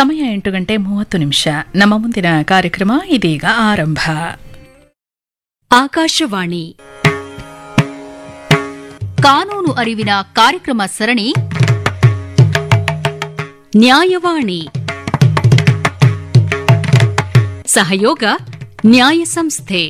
ಸಮಯ ಎಂಟು ಗಂಟೆ ಮೂವತ್ತು ನಿಮಿಷ ನಮ್ಮ ಮುಂದಿನ ಕಾರ್ಯಕ್ರಮ ಇದೀಗ ಆರಂಭ ಆಕಾಶವಾಣಿ ಕಾನೂನು ಅರಿವಿನ ಕಾರ್ಯಕ್ರಮ ಸರಣಿ ನ್ಯಾಯವಾಣಿ ಸಹಯೋಗ ನ್ಯಾಯ ಸಂಸ್ಥೆ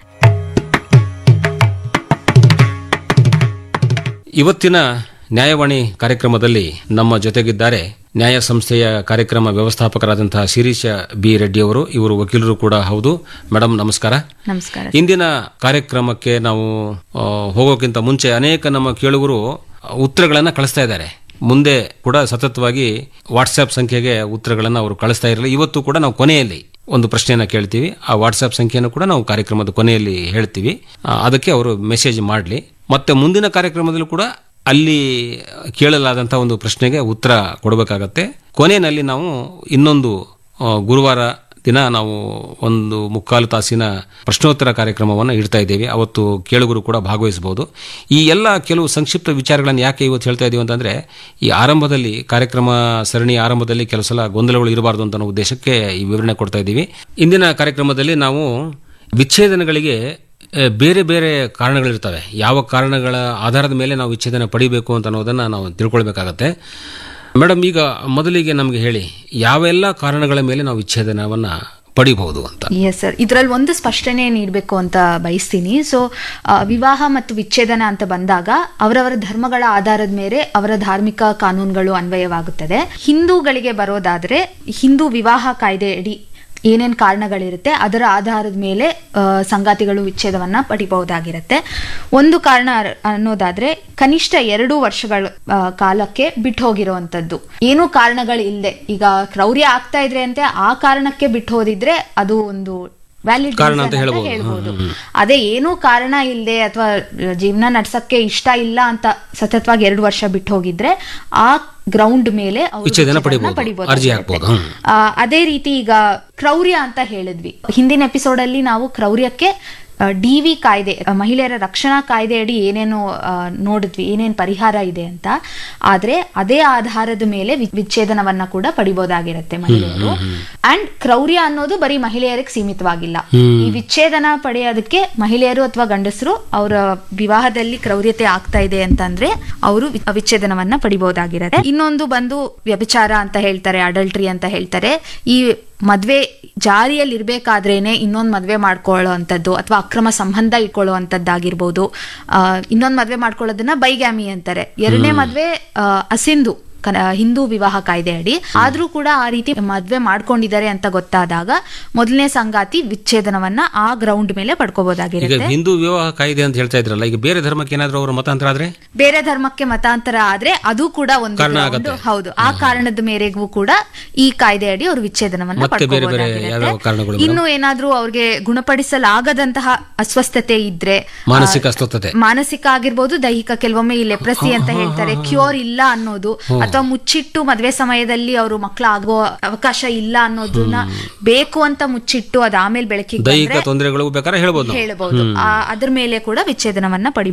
ಇವತ್ತಿನ ನ್ಯಾಯವಾಣಿ ಕಾರ್ಯಕ್ರಮದಲ್ಲಿ ನಮ್ಮ ಜೊತೆಗಿದ್ದಾರೆ ನ್ಯಾಯ ಸಂಸ್ಥೆಯ ಕಾರ್ಯಕ್ರಮ ವ್ಯವಸ್ಥಾಪಕರಾದಂತಹ ಶಿರೀಷ ಬಿ ರೆಡ್ಡಿ ಅವರು ಇವರು ವಕೀಲರು ಕೂಡ ಹೌದು ಮೇಡಮ್ ನಮಸ್ಕಾರ ನಮಸ್ಕಾರ ಇಂದಿನ ಕಾರ್ಯಕ್ರಮಕ್ಕೆ ನಾವು ಆ, ಹೋಗೋಕ್ಕಿಂತ ಮುಂಚೆ ಅನೇಕ ನಮ್ಮ ಕೇಳುಗರು ಉತ್ತರಗಳನ್ನು ಕಳಿಸ್ತಾ ಇದ್ದಾರೆ ಮುಂದೆ ಕೂಡ ಸತತವಾಗಿ ವಾಟ್ಸ್ಆಪ್ ಸಂಖ್ಯೆಗೆ ಉತ್ತರಗಳನ್ನು ಅವರು ಕಳಿಸ್ತಾ ಇರಲಿಲ್ಲ ಇವತ್ತು ಕೂಡ ನಾವು ಕೊನೆಯಲ್ಲಿ ಒಂದು ಪ್ರಶ್ನೆಯನ್ನ ಕೇಳ್ತೀವಿ ಆ ವಾಟ್ಸ್ಆಪ್ ಸಂಖ್ಯೆಯನ್ನು ಕೂಡ ನಾವು ಕಾರ್ಯಕ್ರಮದ ಕೊನೆಯಲ್ಲಿ ಹೇಳ್ತೀವಿ ಆ, ಅದಕ್ಕೆ ಅವರು ಮೆಸೇಜ್ ಮಾಡಲಿ ಮತ್ತೆ ಮುಂದಿನ ಕಾರ್ಯಕ್ರಮದಲ್ಲೂ ಕೂಡ ಅಲ್ಲಿ ಕೇಳಲಾದಂಥ ಒಂದು ಪ್ರಶ್ನೆಗೆ ಉತ್ತರ ಕೊಡಬೇಕಾಗತ್ತೆ ಕೊನೆಯಲ್ಲಿ ನಾವು ಇನ್ನೊಂದು ಆ, ಗುರುವಾರ ದಿನ ನಾವು ಒಂದು ಮುಕ್ಕಾಲು ತಾಸಿನ ಪ್ರಶ್ನೋತ್ತರ ಕಾರ್ಯಕ್ರಮವನ್ನು ಇಡ್ತಾ ಇದ್ದೇವೆ ಅವತ್ತು ಕೇಳುಗರು ಕೂಡ ಭಾಗವಹಿಸಬಹುದು ಈ ಎಲ್ಲ ಕೆಲವು ಸಂಕ್ಷಿಪ್ತ ವಿಚಾರಗಳನ್ನು ಯಾಕೆ ಇವತ್ತು ಹೇಳ್ತಾ ಇದ್ದೀವಿ ಅಂತಂದ್ರೆ ಈ ಆರಂಭದಲ್ಲಿ ಕಾರ್ಯಕ್ರಮ ಸರಣಿ ಆರಂಭದಲ್ಲಿ ಕೆಲವು ಸಲ ಗೊಂದಲಗಳು ಇರಬಾರ್ದು ಅಂತ ಅನ್ನೋ ಉದ್ದೇಶಕ್ಕೆ ಈ ವಿವರಣೆ ಕೊಡ್ತಾ ಇದ್ದೀವಿ ಇಂದಿನ ಕಾರ್ಯಕ್ರಮದಲ್ಲಿ ನಾವು ವಿಚ್ಛೇದನಗಳಿಗೆ ಆ, ಬೇರೆ ಬೇರೆ ಕಾರಣಗಳಿರ್ತವೆ ಯಾವ ಕಾರಣಗಳ ಆಧಾರದ ಮೇಲೆ ನಾವು ವಿಚ್ಛೇದನ ಪಡಿಬೇಕು ಅಂತ ಅನ್ನೋದನ್ನು ನಾವು ತಿಳ್ಕೊಳ್ಬೇಕಾಗತ್ತೆ ಮೇಡಮ್ ಈಗ ಮೊದಲಿಗೆ ನಮಗೆ ಹೇಳಿ ಯಾವೆಲ್ಲ ಕಾರಣಗಳ ಮೇಲೆ ನಾವು ವಿಚ್ಛೇದನವನ್ನ ಪಡಿಬಹುದು ಅಂತ ಎಸ್ ಸರ್ ಇದರಲ್ಲಿ ಒಂದು ಸ್ಪಷ್ಟನೆ ನೀಡಬೇಕು ಅಂತ ಬಯಸ್ತೀನಿ ಸೊ ವಿವಾಹ ಮತ್ತು ವಿಚ್ಛೇದನ ಅಂತ ಬಂದಾಗ ಅವರವರ ಧರ್ಮಗಳ ಆಧಾರದ ಮೇಲೆ ಅವರ ಧಾರ್ಮಿಕ ಕಾನೂನುಗಳು ಅನ್ವಯವಾಗುತ್ತದೆ ಹಿಂದೂಗಳಿಗೆ ಬರೋದಾದ್ರೆ ಹಿಂದೂ ವಿವಾಹ ಕಾಯ್ದೆ ಅಡಿ ಏನೇನು ಕಾರಣಗಳಿರುತ್ತೆ ಅದರ ಆಧಾರದ ಮೇಲೆ ಆ, ಸಂಗಾತಿಗಳು ವಿಚ್ಛೇದವನ್ನ ಪಡಿಬಹುದಾಗಿರುತ್ತೆ ಒಂದು ಕಾರಣ ಅರ್- ಅನ್ನೋದಾದ್ರೆ ಕನಿಷ್ಠ ಎರಡು ವರ್ಷಗಳ ಆ, ಕಾಲಕ್ಕೆ ಬಿಟ್ಟು ಹೋಗಿರುವಂತದ್ದು ಏನೂ ಕಾರಣಗಳಿಲ್ಲದೆ ಈಗ ಕ್ರೌರ್ಯ ಆಗ್ತಾ ಇದ್ರೆ ಅಂತೆ ಆ ಕಾರಣಕ್ಕೆ ಬಿಟ್ಟು ಹೋದಿದ್ರೆ ಅದು ಒಂದು ವ್ಯಾಲಿಡ್ ಕಾರಣ ಅಂತ ಹೇಳ್ಬೋದು. ಹೇಳ್ಬೋದು ಅದೇ ಏನೂ ಕಾರಣ ಇಲ್ಲದೆ ಅಥವಾ ಜೀವನ ನಡ್ಸಕ್ಕೆ ಇಷ್ಟ ಇಲ್ಲ ಅಂತ ಸತತವಾಗಿ ಎರಡು ವರ್ಷ ಬಿಟ್ಟು ಹೋಗಿದ್ರೆ ಆ ಗ್ರೌಂಡ್ ಮೇಲೆ ಅವ್ರು ವಿಚ್ಛೇದನ ವಿಚ್ಛೇದನ ಪಡಿಬೋದು. ಪಡಿಬೋದಾಗಿರುತ್ತೆ. ಅರ್ಜಿ ಹಾಕ್ಬೋದು. ಹ್ಮ್. ಆ, ಅದೇ ರೀತಿ ಈಗ ಕ್ರೌರ್ಯ ಅಂತ ಹೇಳಿದ್ವಿ ಹಿಂದಿನ ಎಪಿಸೋಡ್ ಅಲ್ಲಿ ನಾವು ಕ್ರೌರ್ಯಕ್ಕೆ ಡಿ ವಿ ಕಾಯ್ದೆ ಆ, ಮಹಿಳೆಯರ ರಕ್ಷಣಾ ಕಾಯ್ದೆ ಅಡಿ ಏನೇನು ಆ, ನೋಡಿದ್ವಿ ಏನೇನು ಪರಿಹಾರ ಇದೆ ಅಂತ ಆದ್ರೆ ಅದೇ ಆಧಾರದ ಮೇಲೆ ವಿ- ವಿಚ್ಛೇದನವನ್ನ ಕೂಡ ಪಡಿಬೋದಾಗಿರುತ್ತೆ ಮಹಿಳೆಯರು ಅಂಡ್ ಕ್ರೌರ್ಯ ಅನ್ನೋದು ಬರೀ ಮಹಿಳೆಯರಿಗೆ ಸೀಮಿತವಾಗಿಲ್ಲ ಈ ವಿಚ್ಛೇದನ ಪಡೆಯೋದಕ್ಕೆ ಮಹಿಳೆಯರು ಅಥವಾ ಗಂಡಸರು ಅವರ ವಿವಾಹದಲ್ಲಿ ಕ್ರೌರ್ಯತೆ ಆಗ್ತಾ ಇದೆ ಅಂತಂದ್ರೆ ಅವರು ವಿ- ವಿಚ್ಛೇದನವನ್ನ ಪಡಿಬಹುದಾಗಿರುತ್ತೆ ಇನ್ನೊಂದು ಬಂದು ವ್ಯಭಿಚಾರ ಅಂತ ಹೇಳ್ತಾರೆ ಅಡಲ್ಟ್ರಿ ಅಂತ ಹೇಳ್ತಾರೆ ಈ ಮದ್ವೆ ಜಾರಿಯಲ್ಲಿ ಇರ್ಬೇಕಾದ್ರೇನೆ ಇನ್ನೊಂದು ಮದ್ವೆ ಮಾಡ್ಕೊಳ್ಳೋ ಅಂಥದ್ದು ಅಥವಾ ಅಕ್ರಮ ಸಂಬಂಧ ಇಟ್ಕೊಳ್ಳೋ ಅಂಥದ್ದಾಗಿರ್ಬೋದು ಆ, ಇನ್ನೊಂದು ಮದ್ವೆ ಮಾಡ್ಕೊಳ್ಳೋದನ್ನ ಬೈಗ್ಯಾಮಿ ಅಂತಾರೆ ಎರಡನೇ ಮದ್ವೆ ಆ, ಅಸಿಂಧು ಕನ- ಹಿಂದೂ ವಿವಾಹ ಕಾಯ್ದೆ ಅಡಿ ಆದ್ರೂ ಕೂಡ ಆ ರೀತಿ ಮದ್ವೆ ಮಾಡ್ಕೊಂಡಿದ್ದಾರೆ ಅಂತ ಗೊತ್ತಾದಾಗ ಮೊದಲನೇ ಸಂಗಾತಿ ವಿಚ್ಛೇದನವನ್ನ ಆ ಗ್ರೌಂಡ್ ಮೇಲೆ ಈಗ ಪಡ್ಕೋಬಹುದಾಗಿರುತ್ತೆ ಹಿಂದೂ ವಿವಾಹ ಕಾಯ್ದೆ ಅಂತ ಹೇಳ್ತಾ ಇದ್ರಲ್ಲ ಈಗ ಬೇರೆ ಧರ್ಮಕ್ಕೆ ಏನಾದರೂ ಅವರು ಮತಾಂತರ ಆದ್ರೆ ಬೇರೆ ಧರ್ಮಕ್ಕೆ ಮತಾಂತರ ಆದ್ರೆ ಅದು ಕೂಡ ಒಂದು ಕಾರಣ ground. ಆಗತ್ತೆ. ಹೌದು ಆ ಕಾರಣದ ಮೇರೆಗೂ ಕೂಡ ಈ ಕಾಯ್ದೆ ಅಡಿ ಅವರು ವಿಚ್ಛೇದನವನ್ನ ಮತ್ತೆ ಬೇರೆ ಬೇರೆ ಪಡ್ಕೋಬಹುದಾಗಿರುತ್ತೆ. ಯಾವ್ಯಾವ ಕಾರಣಗಳು ಇನ್ನು ಏನಾದ್ರೂ ಅವ್ರಿಗೆ ಗುಣಪಡಿಸಲಾಗದಂತಹ ಅಸ್ವಸ್ಥತೆ ಇದ್ರೆ ಮಾನಸಿಕ ಅಸ್ವಸ್ಥತೆ ಮಾನಸಿಕ ಆಗಿರ್ಬೋದು ದೈಹಿಕ ಕೆಲವೊಮ್ಮೆ ಈ ಲೆಪ್ರಸಿ ಅಂತ ಹೇಳ್ತಾರೆ ಕ್ಯೂರ್ ಇಲ್ಲ ಅನ್ನೋದು ಅಥವಾ ಮುಚ್ಚಿಟ್ಟು ಮದ್ವೆ ಸಮಯದಲ್ಲಿ ಅವರು ಮಕ್ಕಳ ಆಗೋ ಅವಕಾಶ ಇಲ್ಲ ಅನ್ನೋದನ್ನ ಬೇಕು ಅಂತ ಮುಚ್ಚಿಟ್ಟು ಅದ್ ಆಮೇಲೆ ಬೆಳಕಿಗೆ ದೈಹಿಕ ಬಂದ್ರೆ ತೊಂದರೆಗಳು ಬೇಕಾದ್ರೆ ಹೇಳ್ಬೋದು ನಾವು ಹೇಳಬಹುದು ಆ- ಅದ್ರ ಮೇಲೆ ಕೂಡ ವಿಚ್ಛೇದನವನ್ನ ಪಡಿ